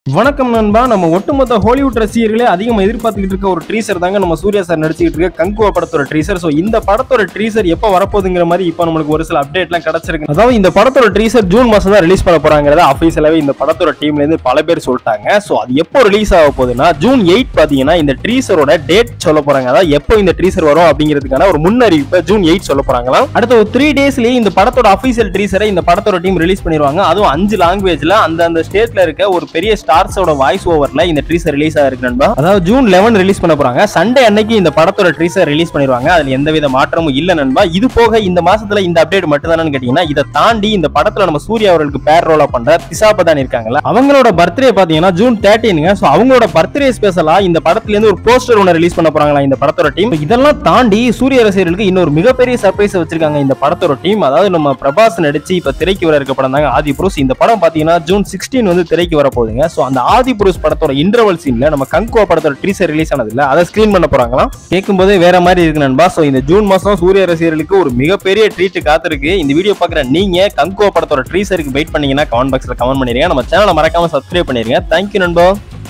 வணக்கம் நண்பா நம்ம ஒட்டுமொத்த ஹாலிவுட் ரசிகர்களே அதிகமாக எதிர்பார்த்துக்கிட்டு இருக்க ஒரு ட்ரீசர் தாங்க நம்ம சூர்யா சார் நடிச்சுக்கிட்டு இருக்க கங்குவா படத்தோட ட்ரீசர் ஸோ இந்த படத்தோட ட்ரீசர் எப்போ வரப்போகுதுங்கிற மாதிரி இப்போ நம்மளுக்கு ஒரு சில அப்டேட்லாம் கிடைச்சிருக்கு அதாவது இந்த படத்தோட ட்ரீசர் ஜூன் மாதம் தான் ரிலீஸ் பண்ண போறாங்கிறத அஃபீஷியலாகவே இந்த படத்தோட டீம்ல இருந்து பல பேர் சொல்லிட்டாங்க ஸோ அது எப்போ ரிலீஸ் ஆக போகுதுன்னா ஜூன் எயிட் பார்த்தீங்கன்னா இந்த ட்ரீசரோட டேட் சொல்ல போறாங்க அதாவது எப்போ இந்த ட்ரீசர் வரும் அப்படிங்கிறதுக்கான ஒரு முன்னறிவிப்பை ஜூன் எயிட் சொல்ல போறாங்களாம் அடுத்த ஒரு த்ரீ டேஸ்லயே இந்த படத்தோட அஃபீஷியல் ட்ரீசரை இந்த படத்தோட டீம் ரிலீஸ் பண்ணிடுவாங்க அதுவும் அஞ்சு லாங்குவேஜ்ல அந்த அந்த ஸ்டேட்ல இருக்க ஒரு பெரிய ஸ்டார்ஸோட வாய்ஸ் ஓவர்ல இந்த ட்ரீசர் ரிலீஸ் ஆயிருக்கு நண்பா அதாவது ஜூன் லெவன் ரிலீஸ் பண்ண போறாங்க சண்டே அன்னைக்கு இந்த படத்தோட ட்ரீசர் ரிலீஸ் பண்ணிடுவாங்க அதுல எந்தவித மாற்றமும் இல்ல நண்பா இது போக இந்த மாசத்துல இந்த அப்டேட் மட்டும் தானு கேட்டீங்கன்னா இதை தாண்டி இந்த படத்துல நம்ம சூர்யா அவர்களுக்கு பேர் ரோலா பண்ற திசா பதான் இருக்காங்கல்ல அவங்களோட பர்த்டே பாத்தீங்கன்னா ஜூன் தேர்ட்டீனுங்க சோ அவங்களோட பர்த்டே ஸ்பெஷலா இந்த படத்துல இருந்து ஒரு போஸ்டர் ஒன்று ரிலீஸ் பண்ண போறாங்களா இந்த படத்தோட டீம் இதெல்லாம் தாண்டி சூரிய ரசிகர்களுக்கு இன்னொரு மிகப்பெரிய சர்ப்ரைஸ் வச்சிருக்காங்க இந்த படத்தோட டீம் அதாவது நம்ம பிரபாஸ் நடிச்சு இப்ப திரைக்கு வர இருக்க படம் தாங்க ஆதி புருஷ் இந்த படம் பாத்தீங்கன்னா ஜூன் சிக்ஸ்டீன் வந்து திரைக்கு வர போகுதுங்க சோ அந்த ஆதி புருஷ் படத்தோட இன்டர்வல் சீன்ல நம்ம கங்குவா படத்தோட ட்ரீசர் ரிலீஸ் ஆனது இல்ல அதை ஸ்கிரீன் பண்ண போறாங்களாம் கேட்கும் போதே வேற மாதிரி இருக்கு நண்பா சோ இந்த ஜூன் மாசம் சூரிய ரசிகர்களுக்கு ஒரு மிகப்பெரிய ட்ரீட் காத்திருக்கு இந்த வீடியோ பாக்குற நீங்க கங்குவா படத்தோட ட்ரீசருக்கு வெயிட் பண்ணீங்கன்னா கமெண்ட் பாக்ஸ்ல கமெண்ட் பண்ணிருங்க நம்ம சேனலை மறக்காம சப்ஸ்கிரைப் பண்ணிருங்க தேங்க்யூ நண்பா